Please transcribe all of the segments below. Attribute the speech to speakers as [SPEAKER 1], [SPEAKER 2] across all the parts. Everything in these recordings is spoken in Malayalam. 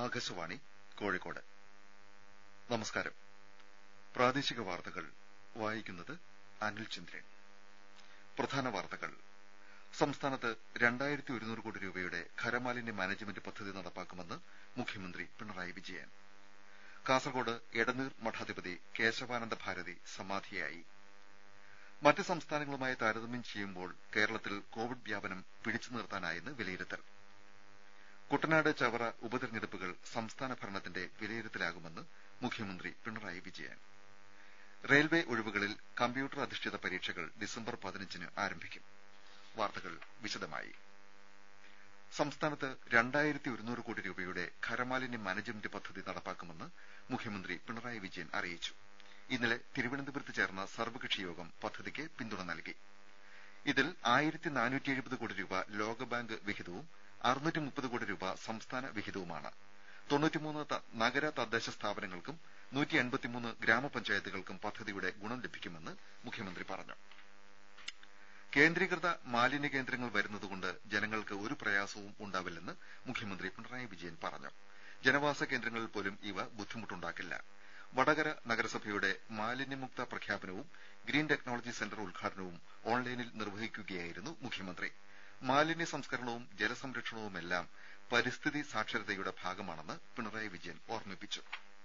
[SPEAKER 1] ആകാശവാണി കോഴിക്കോട് നമസ്കാരം പ്രാദേശിക വാർത്തകൾ വായിക്കുന്നത് അനിൽ ചന്ദ്രൻ പ്രധാന വാർത്തകൾ സംസ്ഥാനത്ത് രണ്ടായിരത്തി ഒരുന്നൂറ് കോടി രൂപയുടെ ഖരമാലിന്യ മാനേജ്മെന്റ് പദ്ധതി നടപ്പാക്കുമെന്ന് മുഖ്യമന്ത്രി പിണറായി വിജയൻ കാസർകോട് എടനീർ മഠാധിപതി കേശവാനന്ദ ഭാരതി സമാധിയായി മറ്റ് സംസ്ഥാനങ്ങളുമായി താരതമ്യം ചെയ്യുമ്പോൾ കേരളത്തിൽ കോവിഡ് വ്യാപനം പിടിച്ചു നിർത്താനായെന്ന് വിലയിരുത്തൽ കുട്ടനാട് ചവറ ഉപതെരഞ്ഞെടുപ്പുകൾ സംസ്ഥാന ഭരണത്തിന്റെ വിലയിരുത്തലാകുമെന്ന് മുഖ്യമന്ത്രി പിണറായി വിജയൻ റെയിൽവേ ഒഴിവുകളിൽ കമ്പ്യൂട്ടർ അധിഷ്ഠിത പരീക്ഷകൾ ഡിസംബർ പതിനഞ്ചിന് ആരംഭിക്കും വാർത്തകൾ വിശദമായി സംസ്ഥാനത്ത് രണ്ടായിരത്തി ഒരുന്നൂറ് കോടി രൂപയുടെ ഖരമാലിന്യ മാനേജ്മെന്റ് പദ്ധതി നടപ്പാക്കുമെന്ന് മുഖ്യമന്ത്രി പിണറായി വിജയൻ അറിയിച്ചു ഇന്നലെ തിരുവനന്തപുരത്ത് ചേർന്ന സർവ്വകക്ഷി യോഗം പദ്ധതിക്ക് പിന്തുണ നൽകി ഇതിൽ ആയിരത്തി നാനൂറ്റി എഴുപത് കോടി രൂപ ലോകബാങ്ക് വിഹിതവും അറുനൂറ്റി മുപ്പത് കോടി രൂപ സംസ്ഥാന വിഹിതവുമാണ് തൊണ്ണൂറ്റിമൂന്ന് നഗര തദ്ദേശ സ്ഥാപനങ്ങൾക്കും നൂറ്റി എൺപത്തിമൂന്ന് ഗ്രാമപഞ്ചായത്തുകൾക്കും പദ്ധതിയുടെ ഗുണം ലഭിക്കുമെന്ന് മുഖ്യമന്ത്രി പറഞ്ഞു കേന്ദ്രീകൃത മാലിന്യ കേന്ദ്രങ്ങൾ വരുന്നതുകൊണ്ട് ജനങ്ങൾക്ക് ഒരു പ്രയാസവും ഉണ്ടാവില്ലെന്ന് മുഖ്യമന്ത്രി പിണറായി വിജയൻ പറഞ്ഞു ജനവാസ കേന്ദ്രങ്ങളിൽ പോലും ഇവ ബുദ്ധിമുട്ടുണ്ടാക്കില്ല വടകര നഗരസഭയുടെ മാലിന്യമുക്ത പ്രഖ്യാപനവും ഗ്രീൻ ടെക്നോളജി സെന്റർ ഉദ്ഘാടനവും ഓൺലൈനിൽ നിർവഹിക്കുകയായിരുന്നു മുഖ്യമന്ത്രി മാലിന്യ സംസ്കരണവും ജലസംരക്ഷണവുമെല്ലാം പരിസ്ഥിതി സാക്ഷരതയുടെ ഭാഗമാണെന്ന് പിണറായി വിജയൻ ഓർമ്മിപ്പിച്ചു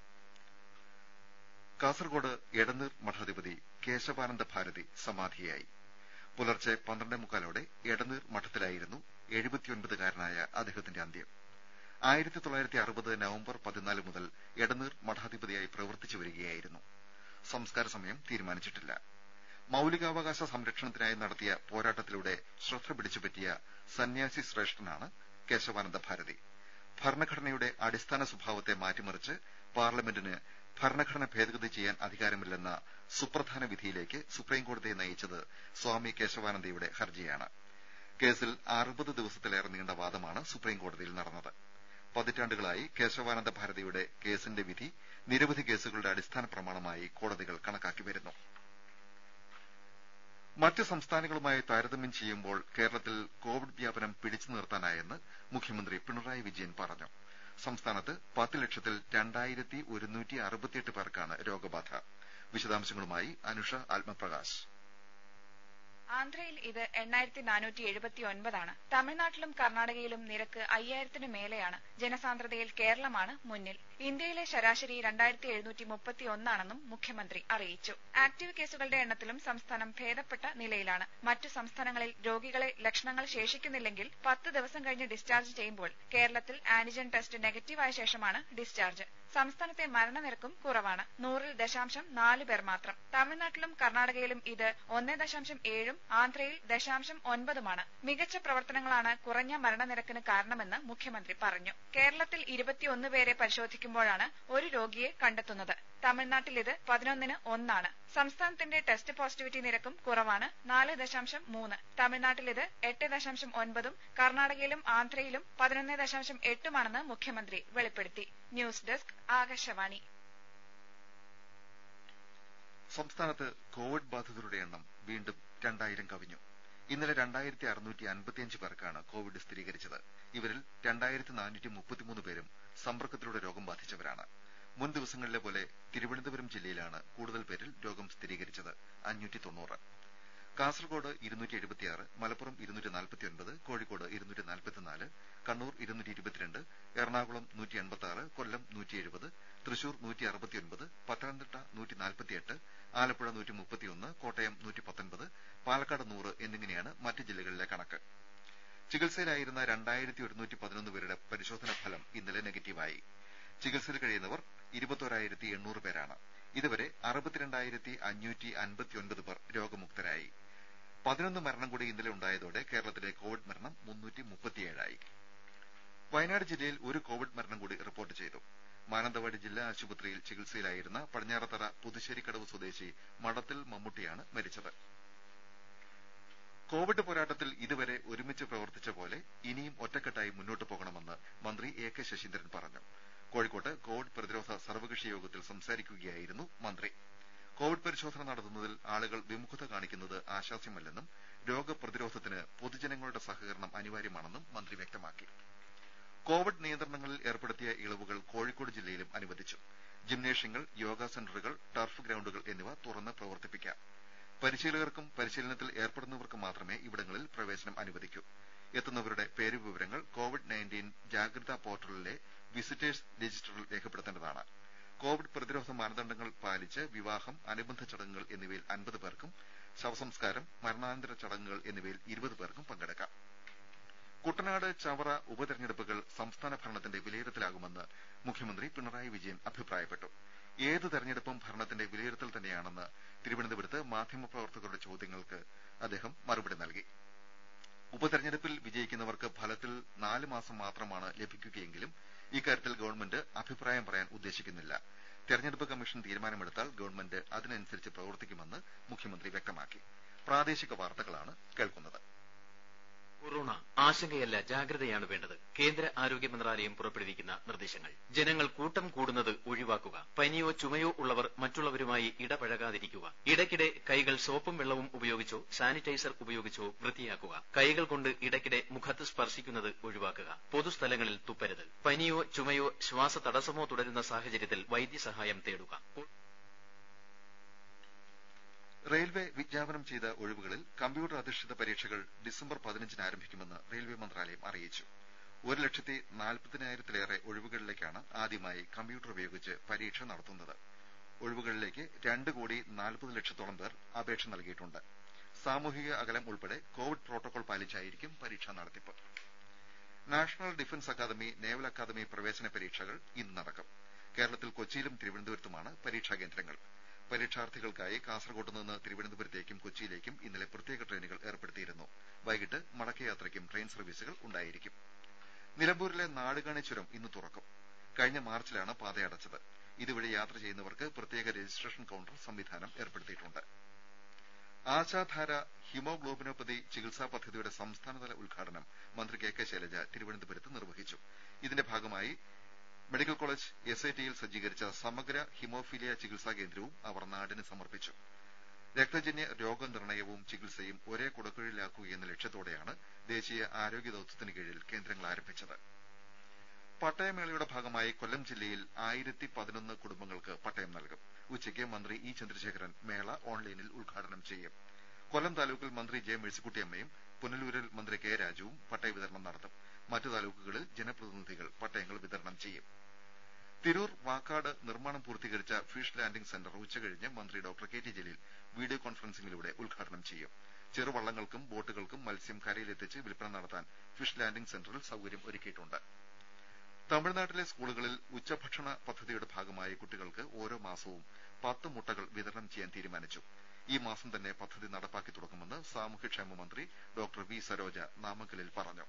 [SPEAKER 1] കാസർകോട് എടനീർ മഠാധിപതി കേശവാനന്ദ ഭാരതി സമാധിയായി പുലർച്ചെ പന്ത്രണ്ടേ മുക്കാലോടെ എടനീർ മഠത്തിലായിരുന്നു എഴുപത്തിയൊൻപതുകാരനായ അദ്ദേഹത്തിന്റെ അന്ത്യം ആയിരത്തി തൊള്ളായിരത്തി അറുപത് നവംബർ പതിനാല് മുതൽ എടനീർ മഠാധിപതിയായി പ്രവർത്തിച്ചു വരികയായിരുന്നു സംസ്കാര സമയം തീരുമാനിച്ചിട്ടില്ല മൌലികാവകാശ സംരക്ഷണത്തിനായി നടത്തിയ പോരാട്ടത്തിലൂടെ ശ്രദ്ധ പിടിച്ചുപറ്റിയ സന്യാസി ശ്രേഷ്ഠനാണ് കേശവാനന്ദ ഭാരതി ഭരണഘടനയുടെ അടിസ്ഥാന സ്വഭാവത്തെ മാറ്റിമറിച്ച് പാർലമെന്റിന് ഭരണഘടന ഭേദഗതി ചെയ്യാൻ അധികാരമില്ലെന്ന സുപ്രധാന വിധിയിലേക്ക് സുപ്രീംകോടതിയെ നയിച്ചത് സ്വാമി കേശവാനന്ദയുടെ ഹർജിയാണ് കേസിൽ അറുപത് ദിവസത്തിലേറെ നീണ്ട വാദമാണ് സുപ്രീംകോടതിയിൽ നടന്നത് പതിറ്റാണ്ടുകളായി കേശവാനന്ദ ഭാരതിയുടെ കേസിന്റെ വിധി നിരവധി കേസുകളുടെ അടിസ്ഥാന പ്രമാണമായി കോടതികൾ കണക്കാക്കി വരുന്നു മറ്റ് സംസ്ഥാനങ്ങളുമായി താരതമ്യം ചെയ്യുമ്പോൾ കേരളത്തിൽ കോവിഡ് വ്യാപനം പിടിച്ചു നിർത്താനായെന്ന് മുഖ്യമന്ത്രി പിണറായി വിജയൻ പറഞ്ഞു സംസ്ഥാനത്ത് പത്ത് ലക്ഷത്തിൽ രണ്ടായിരത്തി ഒരുന്നൂറ്റി അറുപത്തിയെട്ട് പേർക്കാണ് രോഗബാധ വിശദാംശങ്ങളുമായി അനുഷ ആത്മപ്രകാശ്
[SPEAKER 2] ആന്ധ്രയിൽ ഇത് എണ്ണായിരത്തി നാനൂറ്റി എഴുപത്തി ഒൻപതാണ് തമിഴ്നാട്ടിലും കർണാടകയിലും നിരക്ക് അയ്യായിരത്തിന് മേലെയാണ് ജനസാന്ദ്രതയിൽ കേരളമാണ് മുന്നിൽ ഇന്ത്യയിലെ ശരാശരി രണ്ടായിരത്തി എഴുന്നൂറ്റി മുപ്പത്തി ഒന്നാണെന്നും മുഖ്യമന്ത്രി അറിയിച്ചു ആക്ടീവ് കേസുകളുടെ എണ്ണത്തിലും സംസ്ഥാനം ഭേദപ്പെട്ട നിലയിലാണ് മറ്റു സംസ്ഥാനങ്ങളിൽ രോഗികളെ ലക്ഷണങ്ങൾ ശേഷിക്കുന്നില്ലെങ്കിൽ പത്ത് ദിവസം കഴിഞ്ഞ് ഡിസ്ചാർജ് ചെയ്യുമ്പോൾ കേരളത്തിൽ ആന്റിജൻ ടെസ്റ്റ് നെഗറ്റീവായ ശേഷമാണ് ഡിസ്ചാർജ് സംസ്ഥാനത്തെ മരണനിരക്കും കുറവാണ് നൂറിൽ ദശാംശം നാല് പേർ മാത്രം തമിഴ്നാട്ടിലും കർണാടകയിലും ഇത് ഒന്നേ ദശാംശം ഏഴും ആന്ധ്രയിൽ ദശാംശം ഒൻപതുമാണ് മികച്ച പ്രവർത്തനങ്ങളാണ് കുറഞ്ഞ മരണനിരക്കിന് കാരണമെന്ന് മുഖ്യമന്ത്രി പറഞ്ഞു കേരളത്തിൽ ഇരുപത്തിയൊന്ന് പേരെ പരിശോധിക്കുമ്പോഴാണ് ഒരു രോഗിയെ കണ്ടെത്തുന്നത് തമിഴ്നാട്ടിൽ ഇത് പതിനൊന്നിന് ഒന്നാണ് സംസ്ഥാനത്തിന്റെ ടെസ്റ്റ് പോസിറ്റിവിറ്റി നിരക്കും കുറവാണ് നാല് ദശാംശം മൂന്ന് തമിഴ്നാട്ടിൽ ഇത് എട്ട് ദശാംശം ഒൻപതും കർണാടകയിലും ആന്ധ്രയിലും പതിനൊന്ന് ദശാംശം എട്ടുമാണെന്ന് മുഖ്യമന്ത്രി വെളിപ്പെടുത്തി ന്യൂസ് ഡെസ്ക് ആകാശവാണി
[SPEAKER 1] സംസ്ഥാനത്ത് കോവിഡ് ബാധിതരുടെ എണ്ണം വീണ്ടും രണ്ടായിരം കവിഞ്ഞു ഇന്നലെ രണ്ടായിരത്തി അറുന്നൂറ്റി അൻപത്തിയഞ്ച് പേർക്കാണ് കോവിഡ് സ്ഥിരീകരിച്ചത് ഇവരിൽ രണ്ടായിരത്തി നാനൂറ്റി മുപ്പത്തിമൂന്ന് പേരും സമ്പർക്കത്തിലൂടെ രോഗം ബാധിച്ചവരാണ് മുൻ ദിവസങ്ങളിലെ പോലെ തിരുവനന്തപുരം ജില്ലയിലാണ് കൂടുതൽ പേരിൽ രോഗം സ്ഥിരീകരിച്ചത് അഞ്ഞൂറ്റി തൊണ്ണൂറ് കാസർകോട് ഇരുന്നൂറ്റി എഴുപത്തിയാറ് മലപ്പുറം ഇരുന്നൂറ്റി നാൽപ്പത്തിയൊൻപത് കോഴിക്കോട് ഇരുന്നൂറ്റി നാൽപ്പത്തിനാല് കണ്ണൂർ ഇരുന്നൂറ്റി ഇരുപത്തിരണ്ട് എറണാകുളം നൂറ്റി എൺപത്തി കൊല്ലം നൂറ്റി എഴുപത് തൃശൂർ നൂറ്റി അറുപത്തിയൊൻപത് പത്തനംതിട്ട നൂറ്റി നാൽപ്പത്തിയെട്ട് ആലപ്പുഴ നൂറ്റി മുപ്പത്തിയൊന്ന് കോട്ടയം നൂറ്റി പത്തൊൻപത് പാലക്കാട് നൂറ് എന്നിങ്ങനെയാണ് മറ്റ് ജില്ലകളിലെ കണക്ക് ചികിത്സയിലായിരുന്ന രണ്ടായിരത്തി ഒരുന്നൂറ്റി പതിനൊന്ന് പേരുടെ പരിശോധനാ ഫലം ഇന്നലെ നെഗറ്റീവായി ചികിത്സയിൽ കഴിയുന്നവർ ഇരുപത്തോരായിരത്തി എണ്ണൂറ് പേരാണ് ഇതുവരെ അറുപത്തിരണ്ടായിരത്തി അഞ്ഞൂറ്റി അൻപത്തിയൊൻപത് പേർ രോഗമുക്തരായി പതിനൊന്ന് മരണം കൂടി ഇന്നലെ ഉണ്ടായതോടെ കേരളത്തിലെ കോവിഡ് മരണം മുന്നൂറ്റി മുപ്പത്തിയേഴായി വയനാട് ജില്ലയിൽ ഒരു കോവിഡ് മരണം കൂടി റിപ്പോർട്ട് ചെയ്തു മാനന്തവാടി ജില്ലാ ആശുപത്രിയിൽ ചികിത്സയിലായിരുന്ന പടിഞ്ഞാറത്തറ പുതുശ്ശേരിക്കടവ് സ്വദേശി മഠത്തിൽ മമ്മൂട്ടിയാണ് മരിച്ചത് കോവിഡ് പോരാട്ടത്തിൽ ഇതുവരെ ഒരുമിച്ച് പ്രവർത്തിച്ച പോലെ ഇനിയും ഒറ്റക്കെട്ടായി മുന്നോട്ട് പോകണമെന്ന് മന്ത്രി എ കെ ശശീന്ദ്രൻ പറഞ്ഞു കോഴിക്കോട്ട് കോവിഡ് പ്രതിരോധ സർവകക്ഷി യോഗത്തിൽ സംസാരിക്കുകയായിരുന്നു മന്ത്രി കോവിഡ് പരിശോധന നടത്തുന്നതിൽ ആളുകൾ വിമുഖത കാണിക്കുന്നത് ആശാസ്യമല്ലെന്നും രോഗപ്രതിരോധത്തിന് പൊതുജനങ്ങളുടെ സഹകരണം അനിവാര്യമാണെന്നും മന്ത്രി വ്യക്തമാക്കി കോവിഡ് നിയന്ത്രണങ്ങളിൽ ഏർപ്പെടുത്തിയ ഇളവുകൾ കോഴിക്കോട് ജില്ലയിലും അനുവദിച്ചു ജിംനേഷ്യങ്ങൾ യോഗ സെന്ററുകൾ ടർഫ് ഗ്രൌണ്ടുകൾ എന്നിവ തുറന്ന് പ്രവർത്തിപ്പിക്കാം പരിശീലകർക്കും പരിശീലനത്തിൽ ഏർപ്പെടുന്നവർക്കും മാത്രമേ ഇവിടങ്ങളിൽ പ്രവേശനം അനുവദിക്കൂ എത്തുന്നവരുടെ പേര് വിവരങ്ങൾ കോവിഡ് നയൻറ്റീൻ ജാഗ്രതാ പോർട്ടലിലെ വിസിറ്റേഴ്സ് രജിസ്റ്ററിൽ രേഖപ്പെടുത്തേണ്ടതാണ് കോവിഡ് പ്രതിരോധ മാനദണ്ഡങ്ങൾ പാലിച്ച് വിവാഹം അനുബന്ധ ചടങ്ങുകൾ എന്നിവയിൽ അൻപത് പേർക്കും ശവസംസ്കാരം മരണാനന്തര ചടങ്ങുകൾ എന്നിവയിൽ ഇരുപത് പേർക്കും പങ്കെടുക്കാം കുട്ടനാട് ചവറ ഉപതെരഞ്ഞെടുപ്പുകൾ സംസ്ഥാന ഭരണത്തിന്റെ വിലയിരുത്തലാകുമെന്ന് മുഖ്യമന്ത്രി പിണറായി വിജയൻ അഭിപ്രായപ്പെട്ടു ഏത് തെരഞ്ഞെടുപ്പും ഭരണത്തിന്റെ വിലയിരുത്തൽ തന്നെയാണെന്ന് തിരുവനന്തപുരത്ത് മാധ്യമപ്രവർത്തകരുടെ ചോദ്യങ്ങൾക്ക് അദ്ദേഹം മറുപടി നൽകി ഉപതെരഞ്ഞെടുപ്പിൽ വിജയിക്കുന്നവർക്ക് ഫലത്തിൽ നാല് മാസം മാത്രമാണ് ലഭിക്കുകയെങ്കിലും ഇക്കാര്യത്തിൽ ഗവൺമെന്റ് അഭിപ്രായം പറയാൻ ഉദ്ദേശിക്കുന്നില്ല തെരഞ്ഞെടുപ്പ് കമ്മീഷൻ തീരുമാനമെടുത്താൽ ഗവൺമെന്റ് അതിനനുസരിച്ച് പ്രവർത്തിക്കുമെന്ന് മുഖ്യമന്ത്രി വ്യക്തമാക്കി പ്രാദേശിക വാർത്തകളാണ് കേൾക്കുന്നത്
[SPEAKER 3] കൊറോണ ആശങ്കയല്ല ജാഗ്രതയാണ് വേണ്ടത് കേന്ദ്ര ആരോഗ്യ മന്ത്രാലയം പുറപ്പെടുവിക്കുന്ന നിർദ്ദേശങ്ങൾ ജനങ്ങൾ കൂട്ടം കൂടുന്നത് ഒഴിവാക്കുക പനിയോ ചുമയോ ഉള്ളവർ മറ്റുള്ളവരുമായി ഇടപഴകാതിരിക്കുക ഇടയ്ക്കിടെ കൈകൾ സോപ്പും വെള്ളവും ഉപയോഗിച്ചോ സാനിറ്റൈസർ ഉപയോഗിച്ചോ വൃത്തിയാക്കുക കൈകൾ കൊണ്ട് ഇടയ്ക്കിടെ മുഖത്ത് സ്പർശിക്കുന്നത് ഒഴിവാക്കുക പൊതുസ്ഥലങ്ങളിൽ തുപ്പരുത് പനിയോ ചുമയോ ശ്വാസ തടസ്സമോ തുടരുന്ന സാഹചര്യത്തിൽ വൈദ്യസഹായം തേടുക
[SPEAKER 1] റെയിൽവേ വിജ്ഞാപനം ചെയ്ത ഒഴിവുകളിൽ കമ്പ്യൂട്ടർ അധിഷ്ഠിത പരീക്ഷകൾ ഡിസംബർ പതിനഞ്ചിന് ആരംഭിക്കുമെന്ന് റെയിൽവേ മന്ത്രാലയം അറിയിച്ചു ഒരു ലക്ഷത്തി നാൽപ്പതിനായിരത്തിലേറെ ഒഴിവുകളിലേക്കാണ് ആദ്യമായി കമ്പ്യൂട്ടർ ഉപയോഗിച്ച് പരീക്ഷ നടത്തുന്നത് ഒഴിവുകളിലേക്ക് രണ്ട് കോടി നാൽപ്പത് ലക്ഷത്തോളം പേർ അപേക്ഷ നൽകിയിട്ടുണ്ട് സാമൂഹിക അകലം ഉൾപ്പെടെ കോവിഡ് പ്രോട്ടോകോൾ പാലിച്ചായിരിക്കും പരീക്ഷാ നടത്തിപ്പ് National Defence Academy Naval Academy പ്രവേശന പരീക്ഷകൾ ഇന്ന് നടക്കും കേരളത്തിൽ കൊച്ചിയിലും തിരുവനന്തപുരത്തുമാണ് പരീക്ഷാ കേന്ദ്രങ്ങൾ പരീക്ഷാർത്ഥികൾക്കായി കാസർകോട്ട് നിന്ന് തിരുവനന്തപുരത്തേക്കും കൊച്ചിയിലേക്കും ഇന്നലെ പ്രത്യേക ട്രെയിനുകൾ ഏർപ്പെടുത്തിയിരുന്നു വൈകിട്ട് മടക്കയാത്രയ്ക്കും ട്രെയിൻ സർവീസുകൾ ഉണ്ടായിരിക്കും നിലമ്പൂരിലെ നാടുകാണി ചുരം ഇന്ന് തുറക്കും കഴിഞ്ഞ മാർച്ചിലാണ് പാത അടച്ചത് ഇതുവഴി യാത്ര ചെയ്യുന്നവർക്ക് പ്രത്യേക രജിസ്ട്രേഷൻ കൌണ്ടർ സംവിധാനം ഏർപ്പെടുത്തിയിട്ടുണ്ട് ആശാധാര ഹിമോഗ്ലോബിനോപ്പതി ചികിത്സാ പദ്ധതിയുടെ സംസ്ഥാനതല ഉദ്ഘാടനം മന്ത്രി കെ കെ ശൈലജ തിരുവനന്തപുരത്ത് നിർവഹിച്ചു ഇതിന്റെ ഭാഗമായി മെഡിക്കൽ കോളേജ് എസ് ഐ ടിയിൽ സജ്ജീകരിച്ച സമഗ്ര ഹിമോഫീലിയ ചികിത്സാ കേന്ദ്രവും അവർ നാടിന് സമർപ്പിച്ചു രക്തജന്യ രോഗനിർണയവും ചികിത്സയും ഒരേ കുടക്കീഴിലാക്കുകയെന്ന ലക്ഷ്യത്തോടെയാണ് ദേശീയ ആരോഗ്യ ദൌത്യത്തിന് കീഴിൽ കേന്ദ്രങ്ങൾ ആരംഭിച്ചത് പട്ടയമേളയുടെ ഭാഗമായി കൊല്ലം ജില്ലയിൽ ആയിരത്തി പതിനൊന്ന് കുടുംബങ്ങൾക്ക് പട്ടയം നൽകും ഉച്ചയ്ക്ക് മന്ത്രി ഇ ചന്ദ്രശേഖരൻ മേള ഓൺലൈനിൽ ഉദ്ഘാടനം ചെയ്യും കൊല്ലം താലൂക്കിൽ മന്ത്രി ജെ മേഴ്സിക്കുട്ടിയമ്മയും പുനലൂരിൽ മന്ത്രി കെ രാജുവും പട്ടയ വിതരണം നടത്തും മറ്റു താലൂക്കുകളിൽ ജനപ്രതിനിധികൾ പട്ടയങ്ങൾ വിതരണം ചെയ്യും തിരൂർ വാക്കാട് നിർമ്മാണം പൂർത്തീകരിച്ച ഫിഷ് ലാൻഡിംഗ് സെന്റർ ഉച്ചകഴിഞ്ഞ് മന്ത്രി doctor K T Jaleel video കോൺഫറൻസിംഗിലൂടെ ഉദ്ഘാടനം ചെയ്യും ചെറുവള്ളങ്ങൾക്കും ബോട്ടുകൾക്കും മത്സ്യം കരയിലെത്തിച്ച് വിൽപ്പന നടത്താൻ ഫിഷ് ലാൻഡിംഗ് സെന്ററിൽ സൌകര്യം ഒരുക്കിയിട്ടുണ്ട് തമിഴ്നാട്ടിലെ സ്കൂളുകളിൽ ഉച്ചഭക്ഷണ പദ്ധതിയുടെ ഭാഗമായി കുട്ടികൾക്ക് ഓരോ മാസവും പത്ത് മുട്ടകൾ വിതരണം ചെയ്യാൻ തീരുമാനിച്ചു ഈ മാസം തന്നെ പദ്ധതി നടപ്പാക്കി തുടങ്ങുമെന്ന് സാമൂഹ്യക്ഷേമ മന്ത്രി ഡോക്ടർ വി സരോജ നാമക്കലിൽ പറഞ്ഞു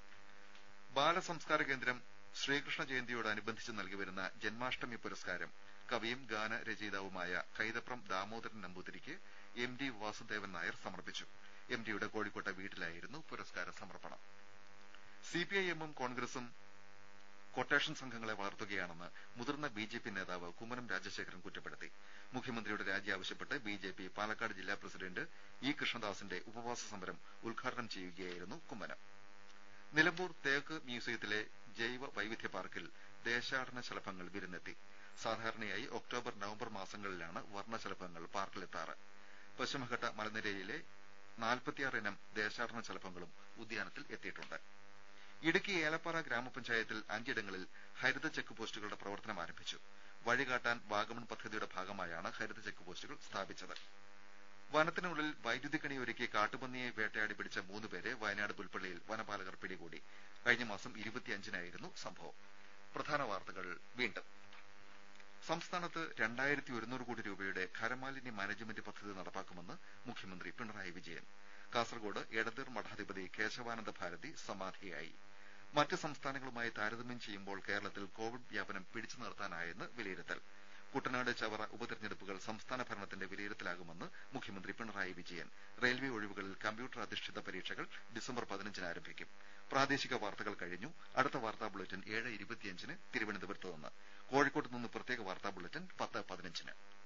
[SPEAKER 1] ബാലസംസ്കാര കേന്ദ്രം ശ്രീകൃഷ്ണ ജയന്തിയോടനുബന്ധിച്ച് നൽകിവരുന്ന ജന്മാഷ്ടമി പുരസ്കാരം കവിയും ഗാന രചയിതാവുമായ കൈതപ്രം ദാമോദരൻ നമ്പൂതിരിക്ക് എം ഡി വാസുദേവൻ നായർ സമർപ്പിച്ചു എം ഡിയുടെ കോഴിക്കോട്ടെ വീട്ടിലായിരുന്നു പുരസ്കാര സമർപ്പണം സിപിഐഎമ്മും കോൺഗ്രസും കൊട്ടേഷൻ സംഘങ്ങളെ വളർത്തുകയാണെന്ന് മുതിർന്ന ബിജെപി നേതാവ് കുമ്മനം രാജശേഖരൻ കുറ്റപ്പെടുത്തി മുഖ്യമന്ത്രിയുടെ രാജി ആവശ്യപ്പെട്ട് ബിജെപി പാലക്കാട് ജില്ലാ പ്രസിഡന്റ് ഇ കൃഷ്ണദാസിന്റെ ഉപവാസ സമരം ഉദ്ഘാടനം ചെയ്യുകയായിരുന്നു കുമ്മനം നിലമ്പൂർ തേക്ക് മ്യൂസിയത്തിലെ ജൈവ വൈവിധ്യ പാർക്കിൽ ദേശാടന ശലഭങ്ങൾ വിരുന്നെത്തി സാധാരണയായി ഒക്ടോബർ നവംബർ മാസങ്ങളിലാണ് വർണ്ണശലഭങ്ങൾ പാർക്കിലെത്താറ് പശ്ചിമഘട്ട മലനിരയിലെ നാൽപ്പത്തിയാറ് ഇനം ദേശാടന ശലഭങ്ങളും ഉദ്യാനത്തിൽ എത്തിയിട്ടുണ്ട് ഇടുക്കി ഏലപ്പാറ ഗ്രാമപഞ്ചായത്തിൽ അഞ്ചിടങ്ങളിൽ ഹരിത ചെക്ക് പോസ്റ്റുകളുടെ പ്രവർത്തനം ആരംഭിച്ചു വഴികാട്ടാൻ വാഗമൺ പദ്ധതിയുടെ ഭാഗമായാണ് ഹരിത ചെക്ക് പോസ്റ്റുകൾ സ്ഥാപിച്ചത് വനത്തിനുള്ളിൽ വൈദ്യുതിക്കണി ഒരുക്കി കാട്ടുപന്നിയെ വേട്ടയാടി പിടിച്ച മൂന്നുപേരെ വയനാട് പുൽപ്പള്ളിയിൽ വനപാലകർ പിടികൂടി കഴിഞ്ഞ മാസം ഇരുപത്തിയഞ്ചിനായിരുന്നു സംഭവം പ്രധാന വാർത്തകൾ വീണ്ടും സംസ്ഥാനത്ത് രണ്ടായിരത്തി ഒരുന്നൂറ് കോടി രൂപയുടെ ഖരമാലിന്യ മാനേജ്മെന്റ് പദ്ധതി നടപ്പാക്കുമെന്ന് മുഖ്യമന്ത്രി പിണറായി വിജയൻ കാസർകോട് എടതീർ മഠാധിപതി കേശവാനന്ദ ഭാരതി സമാധിയായി മറ്റ് സംസ്ഥാനങ്ങളുമായി താരതമ്യം ചെയ്യുമ്പോൾ കേരളത്തിൽ കോവിഡ് വ്യാപനം പിടിച്ചു നിർത്താനായെന്ന് വിലയിരുത്തൽ കുട്ടനാട് ചവറ ഉപതെരഞ്ഞെടുപ്പുകൾ സംസ്ഥാന ഭരണത്തിന്റെ വിലയിരുത്തലാകുമെന്ന് മുഖ്യമന്ത്രി പിണറായി വിജയൻ റെയിൽവേ ഒഴിവുകളിൽ കമ്പ്യൂട്ടർ അധിഷ്ഠിത പരീക്ഷകൾ ഡിസംബർ പതിനഞ്ചിന് ആരംഭിക്കും പ്രാദേശിക വാർത്തകൾ കഴിഞ്ഞു അടുത്ത വാർത്താ ബുള്ളറ്റിൻ ഏഴ് ഇരുപത്തിയഞ്ചിന് തിരുവനന്തപുരത്ത് നിന്ന് കോഴിക്കോട്ട് നിന്ന് പ്രത്യേക വാർത്താ ബുള്ളറ്റിൻ പത്ത് പതിനഞ്ചിന്